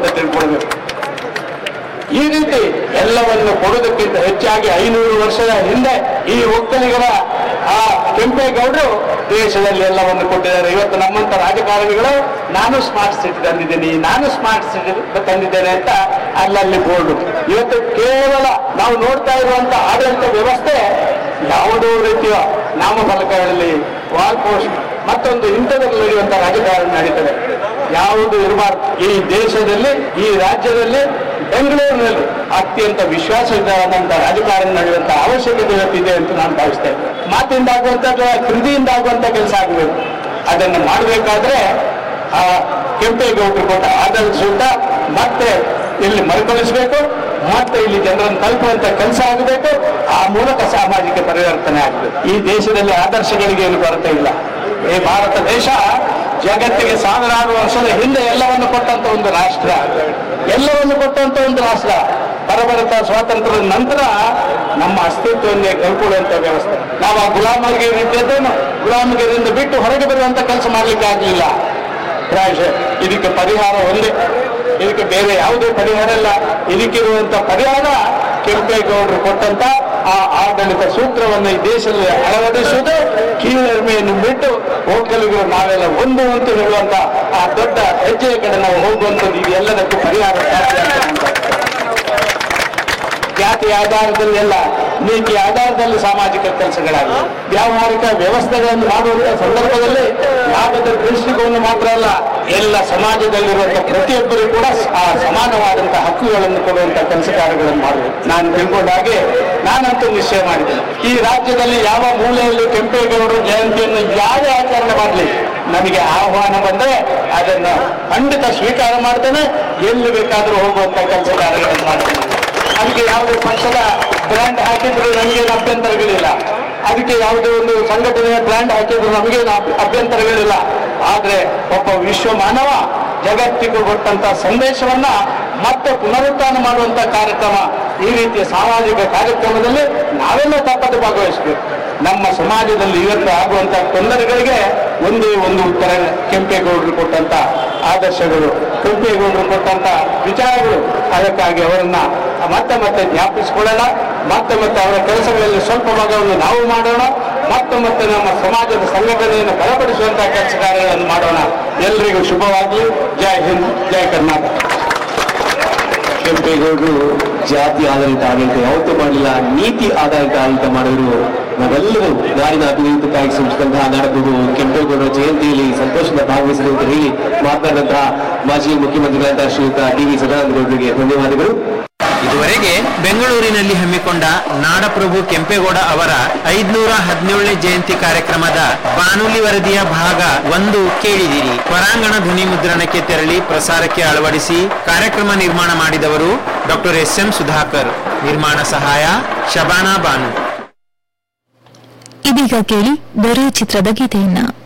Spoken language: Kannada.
ಅಂತ ತಿಳ್ಕೊಳ್ಬೇಕು ಈ ರೀತಿ ಎಲ್ಲವನ್ನು ಕೊಡುವುದಕ್ಕಿಂತ ಹೆಚ್ಚಾಗಿ ಐನೂರು ವರ್ಷದ ಹಿಂದೆ ಈ ಒಕ್ಕಲಿಗರ ಆ ಕೆಂಪೇಗೌಡರು ದೇಶದಲ್ಲಿ ಎಲ್ಲವನ್ನು ಕೊಟ್ಟಿದ್ದಾರೆ ಇವತ್ತು ನಮ್ಮಂತ ರಾಜಕಾರಣಿಗಳು ನಾನು ಸ್ಮಾರ್ಟ್ ಸಿಟಿ ತಂದಿದ್ದೀನಿ ನಾನು ಸ್ಮಾರ್ಟ್ ಸಿಟಿ ತಂದಿದ್ದೇನೆ ಅಂತ ಅಲ್ಲಲ್ಲಿ ಬೋರ್ಡು ಇವತ್ತು ಕೇವಲ ನಾವು ನೋಡ್ತಾ ಇರುವಂತ ಆಡಳಿತ ವ್ಯವಸ್ಥೆ ಯಾವುದೋ ರೀತಿಯ ನಾಮಫಲಕಗಳಲ್ಲಿ ವಾಲ್ ಪೋಸ್ಟ್ ಮತ್ತೊಂದು ಇಂಥದ್ರಲ್ಲಿ ನಡೆಯುವಂತ ರಾಜಕಾರಣ ನಡೀತದೆ ಯಾವುದು ಇರಬಾರ್ದು ಈ ದೇಶದಲ್ಲಿ ಈ ರಾಜ್ಯದಲ್ಲಿ ಬೆಂಗಳೂರಿನಲ್ಲಿ ಅತ್ಯಂತ ವಿಶ್ವಾಸವಿದ್ದಾದಂತ ರಾಜಕಾರಣ ನಡೆಯುವಂತ ಅವಶ್ಯಕತೆ ಇವತ್ತಿದೆ ಅಂತ ನಾನು ಭಾವಿಸ್ತೇನೆ ಮಾತಿಂದ ಆಗುವಂತ ಕೃತಿಯಿಂದ ಆಗುವಂತ ಕೆಲಸ ಆಗಬೇಕು ಅದನ್ನು ಮಾಡಬೇಕಾದ್ರೆ ಆ ಕೆಂಪೇಗೌಡರು ಕೊಟ್ಟ ಆಡಳಿತ ಸೂಟ ಮತ್ತೆ ಇಲ್ಲಿ ಮರುಕಳಿಸಬೇಕು ಮತ್ತೆ ಇಲ್ಲಿ ಜನರನ್ನು ತಲುಪುವಂತ ಕೆಲಸ ಆಗಬೇಕು ಆ ಮೂಲಕ ಸಾಮಾಜಿಕ ಪರಿವರ್ತನೆ ಆಗಬೇಕು ಈ ದೇಶದಲ್ಲಿ ಆದರ್ಶಗಳಿಗೆ ಏನು ಕೊರತೆ ಇಲ್ಲ ಈ ಭಾರತ ದೇಶ ಜಗತ್ತಿಗೆ ಸಾವಿರಾರು ವರ್ಷದ ಹಿಂದೆ ಎಲ್ಲವನ್ನು ಕೊಟ್ಟಂತ ಒಂದು ರಾಷ್ಟ್ರ ಎಲ್ಲವನ್ನು ಕೊಟ್ಟಂತ ಒಂದು ರಾಷ್ಟ್ರ ಬರಬರುತ್ತ ಸ್ವಾತಂತ್ರ್ಯದ ನಂತರ ನಮ್ಮ ಅಸ್ತಿತ್ವವನ್ನೇ ಕಳ್ಕೊಳ್ಳುವಂತ ವ್ಯವಸ್ಥೆ ನಾವು ಆ ಗುಲಾಮಗಿರಿ ಇದ್ದದ್ದೇನು ಗುಲಾಮಗಿರಿಯಿಂದ ಬಿಟ್ಟು ಹೊರಗೆ ಬರುವಂತ ಕೆಲಸ ಮಾಡ್ಲಿಕ್ಕೆ ಆಗ್ಲಿಲ್ಲ ಪ್ರಾಯಶಃ ಇದಕ್ಕೆ ಪರಿಹಾರ ಒಂದೇ ಇದಕ್ಕೆ ಬೇರೆ ಯಾವುದೇ ಪರಿಹಾರ ಇಲ್ಲ ಇದಕ್ಕಿರುವಂತ ಪರಿಹಾರ ಕೆಂಪೇಗೌಡರು ಕೊಟ್ಟಂತ ಆ ಆಡಳಿತ ಸೂತ್ರವನ್ನು ಈ ದೇಶದಲ್ಲಿ ಅಳವಡಿಸುವುದು ಕೀಳರಿಮೆಯನ್ನು ಬಿಟ್ಟು ಒಕ್ಕಲಿಗರು ನಾವೆಲ್ಲ ಒಂದು ಅಂತ ಹೇಳುವಂತ ಆ ದೊಡ್ಡ ಹೆಜ್ಜೆಯ ಕಡೆ ನಾವು ಹೋಗುವಂಥದ್ದು ಇದು ಎಲ್ಲದಕ್ಕೂ ಪರಿಹಾರ ಸಾಧ್ಯ ಅಂತ ನಾನು ಭಾವಿಸ್ತೇನೆ. ಜಾತಿ ಆಧಾರದಲ್ಲಿ ಅಲ್ಲ ನೀತಿ ಆಧಾರದಲ್ಲಿ ಸಾಮಾಜಿಕ ಕೆಲಸಗಳಾಗಿ ವ್ಯಾವಹಾರಿಕ ವ್ಯವಸ್ಥೆಗಳನ್ನು ಮಾಡುವಂತ ಸಂದರ್ಭದಲ್ಲಿ ಲಾಭದ ದೃಷ್ಟಿಕೋನ ಮಾತ್ರ ಅಲ್ಲ ಎಲ್ಲ ಸಮಾಜದಲ್ಲಿರುವಂತಹ ಪ್ರತಿಯೊಬ್ಬರಿಗೂ ಕೂಡ ಆ ಸಮಾನವಾದಂತಹ ಹಕ್ಕುಗಳನ್ನು ಕೊಡುವಂತ ಕೆಲಸ ಕಾರ್ಯಗಳನ್ನು ಮಾಡಬೇಕು ನಾನು ತಿಳ್ಕೊಂಡ ಹಾಗೆ ನಾನಂತೂ ನಿಶ್ಚಯ ಮಾಡಿದ್ದೇನೆ ಈ ರಾಜ್ಯದಲ್ಲಿ ಯಾವ ಮೂಲೆಯಲ್ಲಿ ಕೆಂಪೇಗೌಡರ ಜಯಂತಿಯನ್ನು ಯಾರೇ ಆಚರಣೆ ಮಾಡಲಿ ನನಗೆ ಆಹ್ವಾನ ಬಂದರೆ ಅದನ್ನು ಖಂಡಿತ ಸ್ವೀಕಾರ ಮಾಡ್ತೇನೆ ಎಲ್ಲಿ ಬೇಕಾದರೂ ಹೋಗುವಂತ ಕೆಲಸ ಕಾರ್ಯಗಳನ್ನು ಮಾಡ್ತೇನೆ ಅದಕ್ಕೆ ಯಾವುದೇ ಪಕ್ಷದ ಬ್ರ್ಯಾಂಡ್ ಹಾಕಿದ್ರು ನಮಗೇನು ಅಭ್ಯಂತರಗಳಿಲ್ಲ ಅದಕ್ಕೆ ಯಾವುದೇ ಒಂದು ಸಂಘಟನೆಯ ಬ್ರ್ಯಾಂಡ್ ಹಾಕಿದ್ರು ನಮಗೇನು ಅಭ್- ಅಭ್ಯಂತರಗಳಿಲ್ಲ ಆದ್ರೆ ಒಬ್ಬ ವಿಶ್ವ ಮಾನವ ಜಗತ್ತಿಗೆ ಕೊಟ್ಟಂತ ಸಂದೇಶವನ್ನ ಮತ್ತೆ ಪುನರುತ್ಥಾನ ಮಾಡುವಂತ ಕಾರ್ಯಕ್ರಮ ಈ ರೀತಿಯ ಸಾಮಾಜಿಕ ಕಾರ್ಯಕ್ರಮದಲ್ಲಿ ನಾವೆಲ್ಲ ತಪ್ಪದೆ ಭಾಗವಹಿಸಬೇಕು ನಮ್ಮ ಸಮಾಜದಲ್ಲಿ ಇವತ್ತು ಆಗುವಂತ ತೊಂದರೆಗಳಿಗೆ ಒಂದೇ ಒಂದು ಉತ್ತರ ಕೆಂಪೇಗೌಡರು ಕೊಟ್ಟಂತ ಆದರ್ಶಗಳು ಕೆಂಪೇಗೌಡರು ಕೊಟ್ಟಂತ ವಿಚಾರಗಳು ಅದಕ್ಕಾಗಿ ಅವರನ್ನ ಮತ್ತೆ ಮತ್ತೆ ಜ್ಞಾಪಿಸಿಕೊಳ್ಳೋಣ ಮತ್ತೆ ಮತ್ತೆ ಅವರ ಕೆಲಸಗಳಲ್ಲಿ ಸ್ವಲ್ಪ ಭಾಗವನ್ನು ನಾವು ಮಾಡೋಣ ಮತ್ತೆ ಮತ್ತೆ ನಮ್ಮ ಸಮಾಜದ ಸಂಘಟನೆಯನ್ನು ಬಲಪಡಿಸುವಂತಹ ಕೆಲಸ ಕಾರ್ಯಗಳನ್ನು ಮಾಡೋಣ ಎಲ್ರಿಗೂ ಶುಭವಾಗಲಿ ಜೈ ಹಿಂದ್ ಜೈ ಕರ್ನಾಟಕ ಕೆಂಪೇಗೌಡರು ಜಾತಿ ಆಧಾರಿತ ಆಡಳಿತ ಯಾವತ್ತೂ ಮಾಡಲಿಲ್ಲ ನೀತಿ ಆಧಾರಿತ ಆಡಳಿತ ಮಾಡಿದ್ರು ನಾವೆಲ್ಲರೂ ನಾಡಿನ ಅಭಿವೃದ್ಧಿಗಾಗಿ ಶ್ರಮಿಸಿದಂತಹ ನಾಡಪ್ರಭು ಕೆಂಪೇಗೌಡರ ಜಯಂತಿಯಲ್ಲಿ ಸಂತೋಷದಿಂದ ಭಾಗವಹಿಸಲು ಅಂತ ಹೇಳಿ ಮಾತನಾಡಿದಂತಹ ಮಾಜಿ ಮುಖ್ಯಮಂತ್ರಿಗಳಾದ ಶ್ರೀಯುತ ಡಿ ವಿ ಸದಾನಂದ ಗೌಡರಿಗೆ ಧನ್ಯವಾದಗಳು ಇದುವರೆಗೆ ಬೆಂಗಳೂರಿನಲ್ಲಿ ಹಮ್ಮಿಕೊಂಡ ನಾಡಪ್ರಭು ಕೆಂಪೇಗೌಡ ಅವರ ಐದ್ನೂರ ಹದಿನೇಳನೇ ಜಯಂತಿ ಕಾರ್ಯಕ್ರಮದ ಬಾನುಲಿ ವರದಿಯ ಭಾಗ ಒಂದು ಕೇಳಿದಿರಿ ಹೊರಾಂಗಣ ಧ್ವನಿ ಮುದ್ರಣಕ್ಕೆ ತೆರಳಿ ಪ್ರಸಾರಕ್ಕೆ ಅಳವಡಿಸಿ ಕಾರ್ಯಕ್ರಮ ನಿರ್ಮಾಣ ಮಾಡಿದವರು ಡಾಕ್ಟರ್ ಎಸ್ ಎಂ ಸುಧಾಕರ್ ನಿರ್ಮಾಣ ಸಹಾಯ ಶಬಾನಾ ಬಾನು ಇದೀಗ ಕೇಳಿ ದೊರೆ ಚಿತ್ರದ ಗೀತೆಯನ್ನ